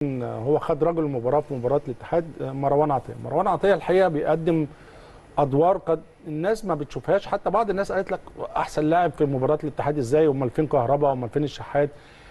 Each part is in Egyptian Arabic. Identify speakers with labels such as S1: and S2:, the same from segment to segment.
S1: هو خد رجل المباراه في مباراه الاتحاد مروان عطيه مروان عطيه الحقيقه بيقدم ادوار قد الناس ما بتشوفهاش حتى بعض الناس قالت لك احسن لاعب في مباراه الاتحاد ازاي امال فين كهربا امال فين الشحات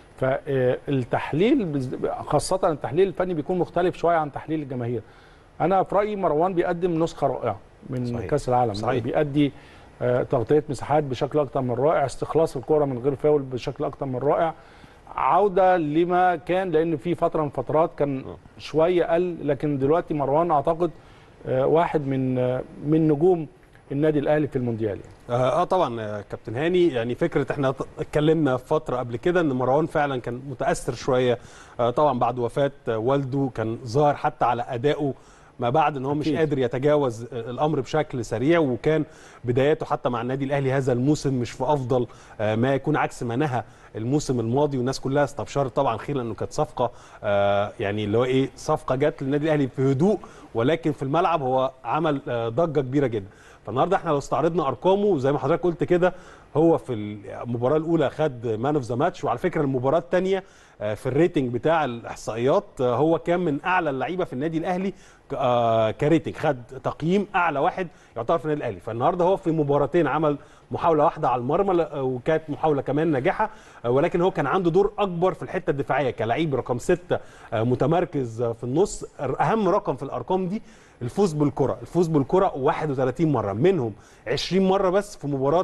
S1: فالتحليل بز- خاصه التحليل الفني بيكون مختلف شويه عن تحليل الجماهير انا في رايي مروان بيقدم نسخه رائعه من
S2: صحيح.
S1: كاس العالم
S2: صحيح.
S1: بيأدي آه، تغطيه مساحات بشكل اكتر من رائع استخلاص الكره من غير فاول بشكل اكتر من رائع عوده لما كان لان في فتره من فترات كان شويه قل لكن دلوقتي مروان اعتقد آه، واحد من آه، من نجوم النادي الاهلي في المونديال يعني.
S2: اه آه طبعا آه، كابتن هاني يعني فكره احنا ط- اتكلمنا في فتره قبل كده ان مروان فعلا كان متاثر شويه آه طبعا بعد وفاه آه، والده كان ظاهر حتى على ادائه ما بعد ان هو مش
S1: أكيد.
S2: قادر يتجاوز آه، الامر بشكل سريع وكان بداياته حتى مع النادي الاهلي هذا الموسم مش في افضل آه، ما يكون عكس ما نهى الموسم الماضي والناس كلها استبشرت طبعا خير لانه كانت صفقه آه، يعني اللي هو ايه صفقه جت للنادي الاهلي في هدوء ولكن في الملعب هو عمل آه، ضجه كبيره جدا فالنهارده احنا لو استعرضنا ارقامه وزي ما حضرتك قلت كده هو في المباراه الاولى خد مان اوف ذا ماتش وعلى فكره المباراه الثانيه في الريتنج بتاع الاحصائيات آه، هو كان من اعلى اللعيبه في النادي الاهلي ك- آه، كريتنج خد تقييم اعلى واحد يعتبر في النادي الاهلي فالنهارده هو في مباراتين عمل محاوله واحده على المرمى ل- وكانت محاوله كمان ناجحه آه، ولكن هو كان عنده دور اكبر في الحته الدفاعيه كلعيب رقم ستة آه، متمركز آه، في النص اهم رقم في الارقام دي الفوز بالكره الفوز بالكره 31 مره منهم 20 مره بس في مباراه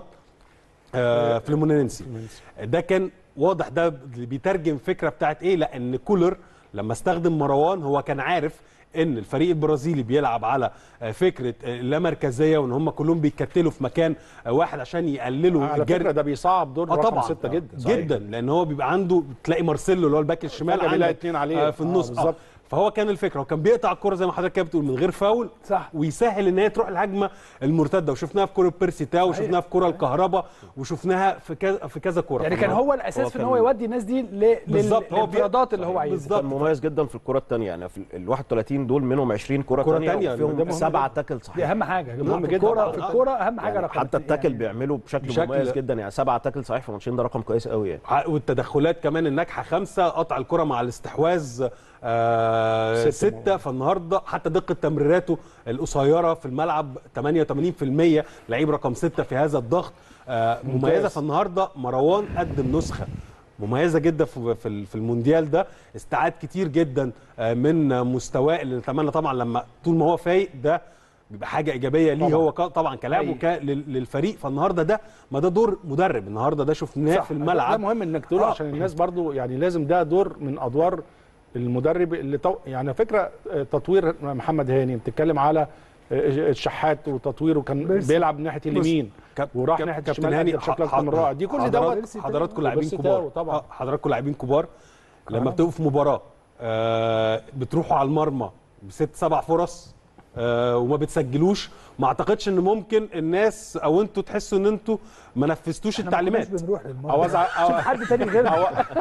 S2: آه، فلومينينسي ده كان واضح ده اللي بيترجم فكره بتاعت ايه لان كولر لما استخدم مروان هو كان عارف ان الفريق البرازيلي بيلعب على آه، فكره آه، اللامركزيه وان هم كلهم بيتكتلوا في مكان آه، واحد عشان يقللوا
S1: على
S2: الجري
S1: فكره ده بيصعب دور
S2: اه
S1: رقم
S2: طبعا
S1: ستة جدا
S2: جدا لان هو بيبقى عنده تلاقي مارسيلو اللي هو الباك الشمال
S1: فجأة بيلاقي
S2: عندك،
S1: اتنين عليه.
S2: آه، في النص
S1: آه،
S2: آه
S1: بالظبط.
S2: فهو كان الفكره وكان بيقطع الكره زي ما حضرتك كده بتقول من غير فاول
S3: صح.
S2: ويسهل ان هي تروح الهجمه المرتده وشفناها في كره بيرسي تاو
S3: صحيح.
S2: وشفناها في كره الكهرباء وشناها في كذا في كذا كره
S3: يعني كان هو الاساس
S4: هو
S3: في ان
S4: كان-
S3: هو يودي الناس دي ل-
S2: بالظبط، هو
S3: للانفرادات اللي هو عايزها
S2: بالظبط.
S4: كان مميز جدا في الكره الثانيه يعني في ال 31 دول منهم 20 كره
S2: كرة
S4: ثانيه
S2: تانية، ده
S4: وفيهم
S2: مهم
S4: سبعه
S2: جداً.
S4: تاكل
S3: دي
S4: صحيح
S3: اهم حاجه يا جماعه
S1: مهم
S3: في
S1: جدا.
S3: الكوره في
S2: آه.
S3: الكوره اهم حاجه
S4: يعني
S3: رقم
S4: حتى
S3: اتنين
S4: التاكل
S3: يعني.
S4: بيعملوا بشكل,
S2: بشكل-
S4: مميز جدا يعني سبعه تاكل صحيح في الماتشين ده رقم كويس قوي يعني
S2: ع- والتدخلات كمان الناجحه خمسه قطع الكره مع الاستحواذ آه
S1: ستة
S2: ستة فالنهارده حتى دقه تمريراته القصيره في الملعب 88% لعيب رقم ستة في هذا الضغط آه مميزه فالنهارده مروان قدم نسخه مميزه جدا في في في المونديال ده استعاد كتير جدا آه، من مستواه اللي نتمنى طبعا لما طول ما هو فايق ده بيبقى حاجه ايجابيه ليه
S1: طبعاً.
S2: هو ك- طبعا كلاعب
S3: أيوة.
S2: وك لل- للفريق فالنهارده ده ما ده دور مدرب النهارده ده شفناه
S1: صح،
S2: في الملعب
S1: ده مهم انك تقوله
S2: آه.
S1: عشان الناس برضو يعني لازم ده دور من ادوار المدرب اللي تو... يعني فكره آه، تطوير محمد هاني بتتكلم على آه، الشحات وتطويره كان
S3: بيرسي.
S1: بيلعب ناحيه اليمين
S2: كاب-
S1: وراح
S2: كاب-
S1: ناحيه
S2: كابتن
S1: الشمال
S2: هاني
S1: أدى بشكل
S2: ح-
S1: اكتر من رائع دي كل
S2: حضرات-
S1: دوت
S2: حضراتكم لاعبين
S1: وبيرسي
S2: كبار
S1: تاو طبعا
S2: آه، حضراتكم لاعبين كبار لما بتبقوا في مباراه آه بتروحوا على المرمى بست سبع فرص آه وما بتسجلوش ما اعتقدش ان ممكن الناس او انتوا تحسوا ان انتوا ما نفذتوش
S3: احنا ما كناش
S2: التعليمات
S3: بنروح للمرمى
S1: او ازعل
S3: شوف
S1: أو-
S3: حد تاني غيرنا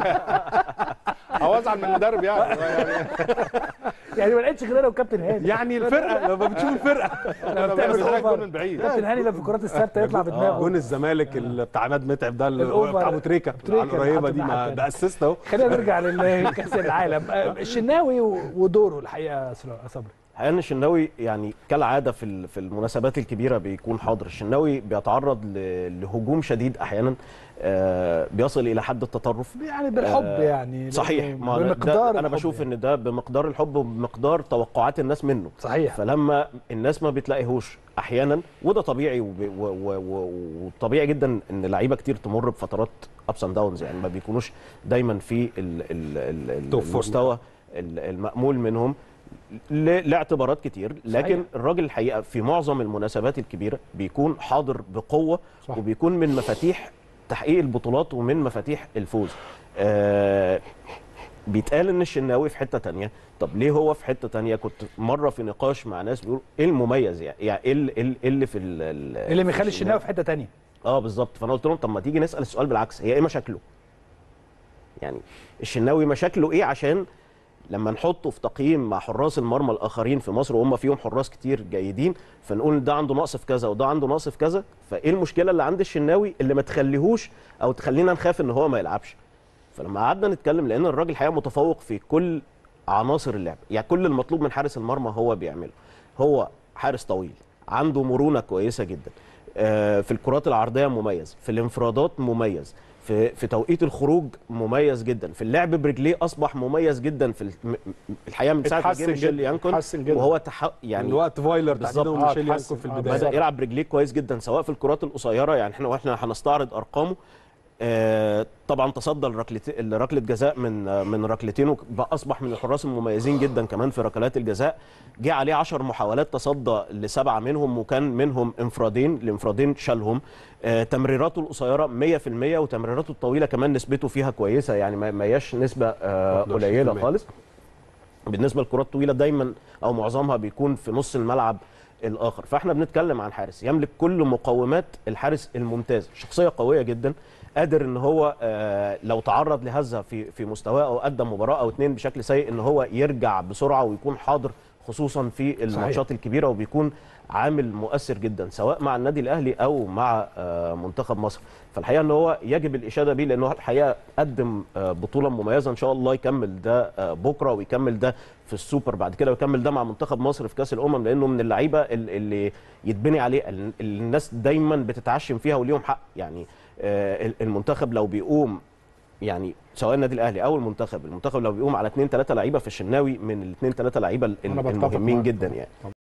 S1: او ازعل من المدرب يعني يعني
S3: يعني ما لقيتش غيرنا وكابتن هاني
S2: يعني الفرقه لما بتشوف الفرقه
S1: انا
S3: بتعمل
S1: بسترايك
S3: أوفر.
S1: جول من بعيد
S3: كابتن هاني لما في الكرات الثابته يطلع بدماغه
S2: جون الزمالك اللي بتاع عماد متعب ده اللي
S3: الأوفر.
S2: بتاع ابو تريكه
S3: تريكة
S2: على القريبه
S3: اللي
S2: دي
S3: حط
S2: ما
S3: الناحية
S2: ده اسيست اهو
S3: خلينا نرجع لكاس العالم آه، الشناوي ودوره الحقيقه يا صبري
S4: الحقيقه ان الشناوي يعني كالعاده في ال- في المناسبات الكبيره بيكون حاضر الشناوي بيتعرض ل- لهجوم شديد احيانا آه، بيصل الى حد التطرف
S3: يعني بالحب
S4: آه،
S3: يعني
S4: صحيح
S3: لأنه
S4: ما أنا-
S3: بمقدار
S4: ده انا
S3: الحب
S4: بشوف
S3: يعني.
S4: ان ده بمقدار الحب وبمقدار توقعات الناس منه
S3: صحيح
S4: فلما الناس ما بتلاقيهوش احيانا وده طبيعي وب- و- و- و- وطبيعي جدا ان لعيبه كتير تمر بفترات ابس اند داونز يعني ما بيكونوش دايما في ال ال ال
S2: توب
S4: ال
S2: فورم.
S4: المستوى ال- المأمول منهم ل- لاعتبارات كتير لكن
S3: صحيح.
S4: الراجل الحقيقه في معظم المناسبات الكبيره بيكون حاضر بقوه
S1: صح.
S4: وبيكون من مفاتيح تحقيق البطولات ومن مفاتيح الفوز آه بيتقال ان الشناوي في حته تانية طب ليه هو في حته تانية كنت مره في نقاش مع ناس بيقولوا ايه المميز يعني يعني ايه ال- إيه ال- إيه اللي في ال- ال-
S3: اللي
S4: في
S3: مخلي الشناوي في حته تانية
S4: اه بالظبط فانا قلت لهم طب ما تيجي نسال السؤال بالعكس هي ايه مشاكله يعني الشناوي مشاكله ايه عشان لما نحطه في تقييم مع حراس المرمى الاخرين في مصر وهم فيهم حراس كتير جيدين فنقول ده عنده نقص في كذا وده عنده نقص في كذا فايه المشكله اللي عند الشناوي اللي ما تخليهوش او تخلينا نخاف ان هو ما يلعبش فلما قعدنا نتكلم لان الراجل حقيقه متفوق في كل عناصر اللعب يعني كل المطلوب من حارس المرمى هو بيعمله هو حارس طويل عنده مرونه كويسه جدا آه، في الكرات العرضيه مميز في الانفرادات مميز في في توقيت الخروج مميز جدا في اللعب برجليه اصبح مميز جدا في ال- م- م- الحقيقه من ساعه ما جه
S1: اتحسن
S4: ميشيل
S1: جدا،
S4: يانكون
S1: اتحسن جدا.
S4: وهو تح...
S2: يعني
S4: يعني
S2: من وقت فايلر
S4: بالظبط.
S2: تحديدا
S1: آه،
S2: وميشيل
S1: اتحسن.
S2: يانكون في
S1: آه،
S2: البدايه
S4: بدا يلعب برجليه كويس جدا سواء في الكرات القصيره يعني احنا واحنا هنستعرض ارقامه آه، طبعا تصدى لركلت- لركله جزاء من آه، من ركلتين وبقى اصبح من الحراس المميزين جدا كمان في ركلات الجزاء جه عليه 10 محاولات تصدى لسبعه منهم وكان منهم انفرادين الانفرادين شالهم آه، تمريراته القصيره 100% وتمريراته الطويله كمان نسبته فيها كويسه يعني ما ما هياش نسبه آه،
S2: 11%.
S4: قليله خالص بالنسبه للكرات الطويله دايما او معظمها بيكون في نص الملعب الاخر فاحنا بنتكلم عن حارس يملك كل مقومات الحارس الممتاز شخصيه قويه جدا قادر ان هو آه، لو تعرض لهزه في في مستواه او قدم مباراه او اتنين بشكل سيء ان هو يرجع بسرعه ويكون حاضر خصوصا في الماتشات الكبيره وبيكون عامل مؤثر جدا سواء مع النادي الاهلي او مع آه، منتخب مصر فالحقيقه ان هو يجب الاشاده بيه لانه الحقيقه قدم آه، بطوله مميزه ان شاء الله يكمل ده آه، بكره ويكمل ده في السوبر بعد كده ويكمل ده مع منتخب مصر في كاس الامم لانه من اللعيبه ال- اللي يتبني عليه ال- الناس دايما بتتعشم فيها وليهم حق يعني آه، المنتخب لو بيقوم يعني سواء النادي الاهلي او المنتخب المنتخب لو بيقوم على اثنين ثلاثه لعيبه في الشناوي من الاثنين ثلاثه لعيبه ال-
S1: أنا بتفق
S4: المهمين
S1: معاك
S4: جدا
S1: طبعاً.
S4: يعني